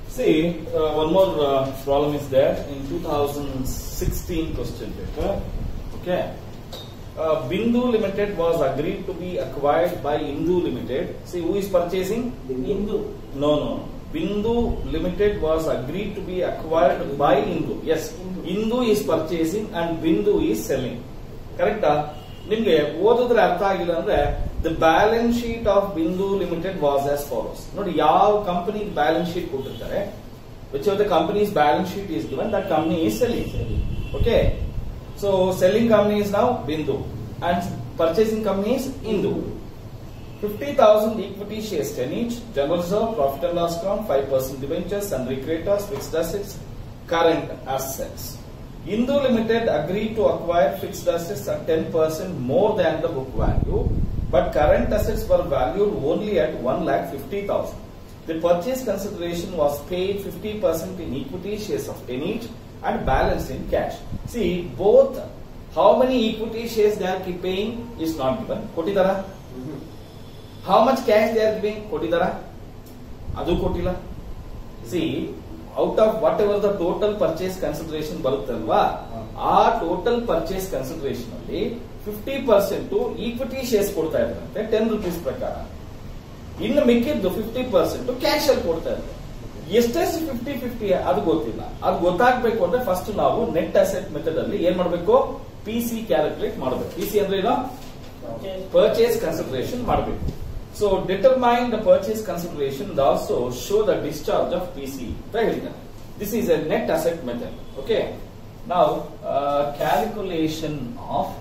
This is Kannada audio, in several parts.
See, uh, one more uh, problem is there in 2016 question paper. Okay. Uh, Bindu Limited was agreed to be acquired by Indu Limited. See, who is purchasing? Hindu. No, no. Bindu Limited was agreed to be acquired by Indu. Yes, Indu. Indu is purchasing and Bindu is selling. ಕರೆಕ್ಟಾ ನಿಮ್ಗೆ ಓದಿದ್ರೆ ಅರ್ಥ ಆಗಿಲ್ಲ ಅಂದ್ರೆ the balance sheet of Bindu limited was as follows ನೋಡಿ ಯಾವ ಕಂಪನಿ ಬ್ಯಾಲೆನ್ಸ್ ಶೀಟ್ ಕೊಟ್ಟಿರ್ತಾರೆ which of the companies balance sheet is given that company is selling okay so selling company is now Bindu and purchasing company is Indu 50,000 equity shares 10 each, general reserve, profit and loss account, 5% debentures, sundry creditors, fixed assets, current assets. Indu Limited agreed to acquire fixed assets at 10% more than the book value, but current assets were valued only at 1,50,000. The purchase consideration was paid 50% in equity shares of 10 each and balance in cash. See, both how many equity shares they are keep paying is not given. ಕೊಟ್ಟಿದ್ದಾರಾ how much cash they are giving ಕೊಟ್ಟಿದಾರ ಅದು ಕೊಟ್ಟಿಲ್ಲ see out of whatever the total purchase consideration ಬರುತ್ತಲ್ವಾ ಆ ಟೋಟಲ್ ಪರ್ಚೇಸ್ ಕನ್ಸಿಡರೇಷನ್ ಅಲ್ಲಿ ಫಿಫ್ಟಿ ಪರ್ಸೆಂಟ್ ಈಕ್ವಿಟಿ ಶೇರ್ಸ್ ಕೊಡ್ತಾ ಇದ್ರಂತೆ ಟೆನ್ ರುಪೀಸ್ ಪ್ರಕಾರ ಇನ್ನು ಮಿಕ್ಕಿದ್ದು ಫಿಫ್ಟಿ ಪರ್ಸೆಂಟ್ ಕ್ಯಾಶ್ ಅಲ್ಲಿ ಕೊಡ್ತಾ ಇದ್ದಾರೆ ಎಷ್ಟೆಷ್ಟು ಫಿಫ್ಟಿ ಫಿಫ್ಟಿ ಅದು ಗೊತ್ತಿಲ್ಲ ಅದು ಗೊತ್ತಾಗ್ಬೇಕು ಅಂದ್ರೆ ಫಸ್ಟ್ ನಾವು ನೆಟ್ ಅಸೆಟ್ ಮೆಥಡ್ ಅಲ್ಲಿ ಏನ್ ಮಾಡಬೇಕು ಪಿ ಸಿ ಕ್ಯಾಲ್ಕುಲೇಟ್ ಮಾಡಬೇಕು ಪಿ ಸಿ ಅಂದ್ರೆ ಏನು purchase consideration ಮಾಡಬೇಕು so determine the purchase consideration also show the discharge of P C ಅಂತ ಹೇಳಿದ್ದಾರೆ this is a net asset method okay ನಾವು calculation of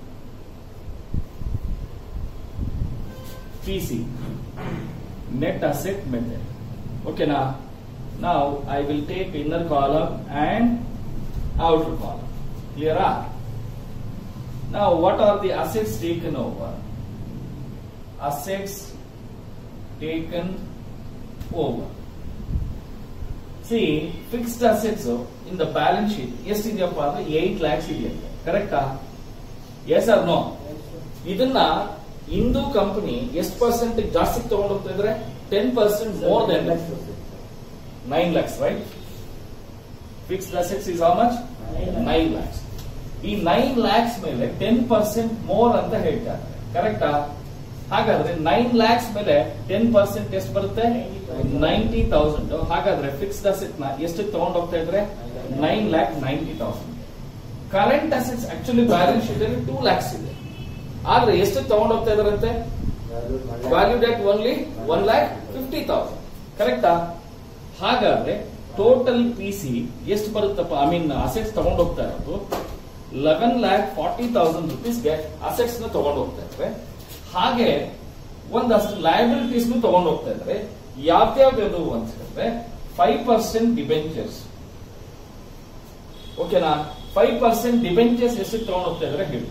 P C net asset method ಓಕೆನಾ ನಾವು I will take inner column and outer column ಕ್ಲಿಯರಾ Now, what are the assets taken over? Assets taken over. See, fixed assets in the balance sheet, ಎಷ್ಟಿದೆಯಪ್ಪ ಅಂದ್ರೆ ಏಟ್ ಲ್ಯಾಕ್ಸ್ ಇದೆಯಂತೆ ಕರೆಕ್ಟಾ ಎಸ್ ಆರ್ ನೋ ಇದನ್ನ ಇಂದು ಕಂಪನಿ ಎಷ್ಟು ಪರ್ಸೆಂಟ್ ಜಾಸ್ತಿ ತಗೊಂಡು ಹೋಗ್ತಾ ಇದ್ರೆ ten percent more than nine lakhs right fixed assets is how much nine lakhs ಈ ನೈನ್ ಲ್ಯಾಕ್ಸ್ ಮೇಲೆ ಟೆನ್ ಪರ್ಸೆಂಟ್ ಮೋರ್ ಅಂತ ಹೇಳ್ತಾರೆ ಕರೆಕ್ಟಾ ಹಾಗಾದ್ರೆ ನೈನ್ ಲ್ಯಾಕ್ಸ್ ಮೇಲೆ ಟೆನ್ ಪರ್ಸೆಂಟ್ ಎಷ್ಟು ಬರುತ್ತೆ ನೈಂಟಿ ತೌಸಂಡ್ ಹಾಗಾದ್ರೆ ಫಿಕ್ಸ್ಡ್ ಅಸೆಟ್ ನ ಎಷ್ಟು ತಗೊಂಡ್ ಹೋಗ್ತಾ ಇದ್ರೆ nine lakh ninety thousand current assets actually balance sheet ಅಲ್ಲಿ ಟೂ ಲ್ಯಾಕ್ಸ್ ಇದೆ ಆದ್ರೆ ಎಷ್ಟು ತಗೊಂಡ್ ಹೋಗ್ತಾ ಇದಾರಂತೆ valued at only one lakh fifty thousand ಕರೆಕ್ಟಾ ಹಾಗಾದ್ರೆ ಟೋಟಲ್ ಪಿ ಸಿ ಎಷ್ಟು ಬರುತ್ತಪ್ಪ ಐ ಮೀನ್ ಅಸೆಟ್ಸ್ ತಗೊಂಡ್ ಹೋಗ್ತಾ ಇರೋದು ಲೆವೆನ್ ಲ್ಯಾಕ್ ಫಾರ್ಟಿ ತೌಸಂಡ್ ರುಪೀಸ್ಗೆ ಅಸೆಟ್ಸ್ ನ ತಗೊಂಡು ಹೋಗ್ತಾ ಇದ್ದಾರೆ ಹಾಗೆ ಒಂದಷ್ಟು ಲಯಬಿಲಿಟೀಸ್ ತಗೊಂಡು ಹೋಗ್ತಾ ಇದ್ದಾರೆ ಯಾವ್ಯಾವ್ದು ಅಂತ ಹೇಳಿದ್ರೆ ಫೈವ್ ಪರ್ಸೆಂಟ್ ಡಿಬೆಂಚರ್ಸ್ ಓಕೆನಾ ಫೈವ್ ಪರ್ಸೆಂಟ್ ಡಿಬೆಂಚರ್ಸ್ ಎಷ್ಟು ತಗೊಂಡು ಹೋಗ್ತಾ ಇದ್ದಾರೆ ಹೇಳಿ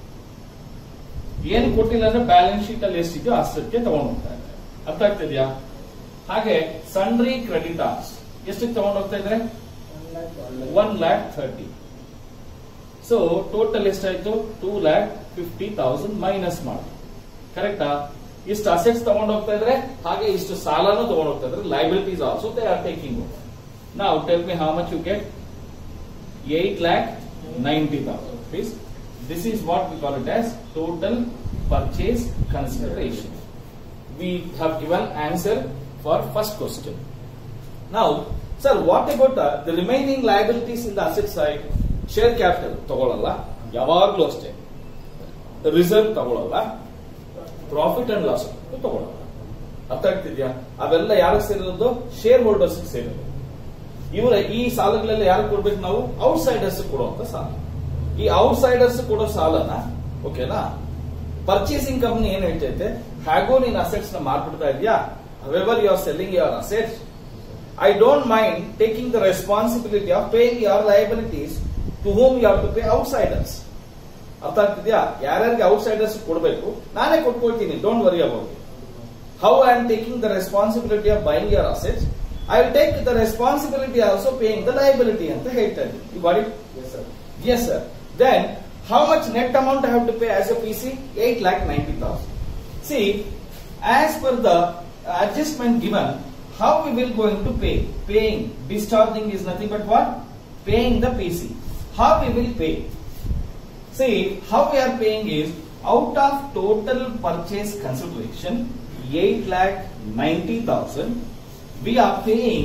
ಏನು ಕೊಟ್ಟಿಲ್ಲ ಅಂದ್ರೆ ಬ್ಯಾಲೆನ್ಸ್ ಶೀಟ್ ಅಲ್ಲಿ ಎಷ್ಟಿದೆಯೋ ಅಷ್ಟಕ್ಕೆ ತಗೊಂಡು ಹೋಗ್ತಾ ಇದ್ದಾರೆ ಅರ್ಥ ಆಗ್ತಿದ್ಯಾ ಹಾಗೆ ಸನ್ರಿ ಕ್ರೆಡಿಟಾರ್ಸ್ ಎಷ್ಟು ತಗೊಂಡು ಹೋಗ್ತಾ ಇದ್ರೆ one lakh thirty so total ಎಷ್ಟಾಯ್ತು two lakh fifty thousand minus ಮಾಡಿ ಕರೆಕ್ಟಾ ಇಷ್ಟು ಅಸೆಟ್ಸ್ ತಗೊಂಡು ಹೋಗ್ತಾ ಇದ್ರೆ ಹಾಗೆ ಇಷ್ಟು ಸಾಲನೂ ತಗೊಂಡು ಹೋಗ್ತಾ ಇದ್ರೆ liabilities also they are taking ನಾವು tell me how much you get eight lakh ninety thousand rupees this is what we call it as total purchase consideration we have given answer for first question Now, sir, what about uh, the remaining liabilities in the asset side? Share capital ತಗೊಳ್ಳಲ್ಲ ಯಾವಾಗ್ಲೂ ಅಷ್ಟೇ ರಿಸರ್ವ್ ತಗೊಳ್ಳಲ್ಲ ಪ್ರಾಫಿಟ್ ಅಂಡ್ ಲಾಸ್ ತಗೊಳ್ಳಲ್ಲ ಅರ್ಥ ಆಗ್ತಿದ್ಯಾ ಅವೆಲ್ಲ ಯಾರಿಗೆ ಸೇರಿರೋದು ಶೇರ್ ಹೋಲ್ಡರ್ಸ್ ಸೇರಿರೋದು ಇವರ ಈ ಸಾಲಗಳೆಲ್ಲ ಯಾರು ಕೊಡ್ಬೇಕು ನಾವು ಔಟ್ ಸೈಡರ್ಸ್ ಕೊಡುವಂತ ಸಾಲ ಈ ಔಟ್ ಸೈಡರ್ಸ್ ಕೊಡೋ ಸಾಲನ ಓಕೆನಾ ಪರ್ಚೇಸಿಂಗ್ ಕಂಪನಿ ಏನ್ ಹೇಳ್ತೈತೆ ಹೇಗೋ ನೀನ್ ಅಸೆಟ್ಸ್ ನ ಮಾರ್ಬಿಡ್ತಾ ಇದೆಯಾ however you are selling your assets I don't mind taking the responsibility of paying your liabilities to whom you have to pay outsiders ಅರ್ಥ ಆಗ್ತಿದ್ಯಾ ಯಾರ್ಯಾರಿಗೆ ಔಟ್ಸೈಡರ್ಸ್ ಕೊಡಬೇಕು ನಾನೇ ಕೊಟ್ಕೊಳ್ತೀನಿ don't worry about how I am taking the responsibility of buying your assets I will take the responsibility also paying the liability ಅಂತ ಹೇಳ್ತಾ ಇದ್ದೀನಿ you got it yes sir then how much net amount I have to pay as a P C eight lakh ninety thousand see as per the adjustment given how we will going to pay paying discharging is nothing but what paying the pc how we will pay see how we are paying is out of total purchase consideration 8 lakh 90000 we are paying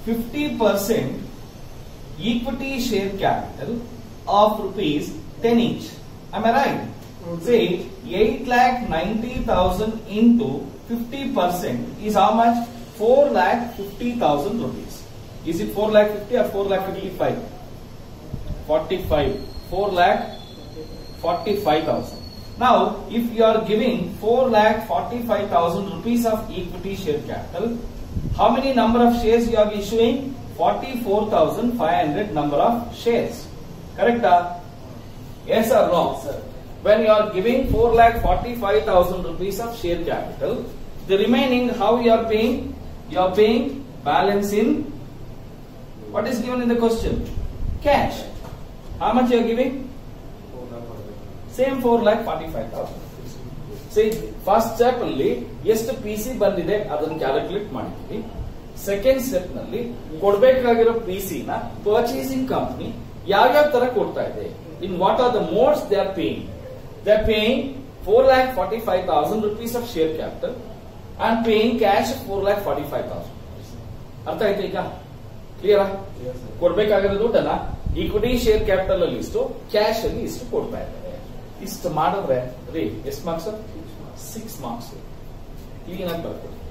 50% equity share capital of rupees 10 each am i right say 8 lakh 90000 into 50% is how much 4 lakh 50000 rupees is it 4 lakh 50 or 4 lakh 55 45 4 lakh 45000 now if you are giving 4 lakh 45000 rupees of equity share capital how many number of shares you are issuing 44500 number of shares correct ah? yes or no when you are giving 4 lakh 45000 rupees of share capital the remaining how you are paying you are paying balance in what is given in the question cash how much you are giving same four lakh forty five thousand see first step ಅಲ್ಲಿ ಎಷ್ಟು ಪಿ ಸಿ ಬಂದಿದೆ ಅದನ್ನು ಕ್ಯಾಲ್ಕುಲೇಟ್ ಮಾಡಿದ್ವಿ ಸೆಕೆಂಡ್ ಸ್ಟೆಪ್ ನಲ್ಲಿ ಕೊಡ್ಬೇಕಾಗಿರೋ ಪಿ ಸಿ ನ ಪರ್ಚೇಸಿಂಗ್ ಕಂಪನಿ ಯಾವ್ಯಾವ ತರ ಕೊಡ್ತಾ ಇದೆ in what are the modes they are paying they are paying four lakh forty five thousand rupees of share capital and paying cash four lakh forty five thousand ಅರ್ಥ ಆಯ್ತು ಈಗ ಕ್ಲಿಯರ್ ಕೊಡ್ಬೇಕಾಗಿರೋ ದುಡ್ಡನ್ನ ಈಕ್ವಿಟಿ ಶೇರ್ ಕ್ಯಾಪಿಟಲ್ ಅಲ್ಲಿ ಇಷ್ಟು ಕ್ಯಾಶ್ ಅಲ್ಲಿ ಇಷ್ಟು ಕೊಡ್ತಾ ಇದ್ದಾರೆ ಇಷ್ಟು ಮಾಡಿದ್ರೆ ರೀ ಎಷ್ಟು ಮಾರ್ಕ್ಸ್ ಸಿಕ್ಸ್ ಮಾರ್ಕ್ಸ್ ಕ್ಲೀನ್ ಆಗಿ ಬರ್ಕೊಡಿ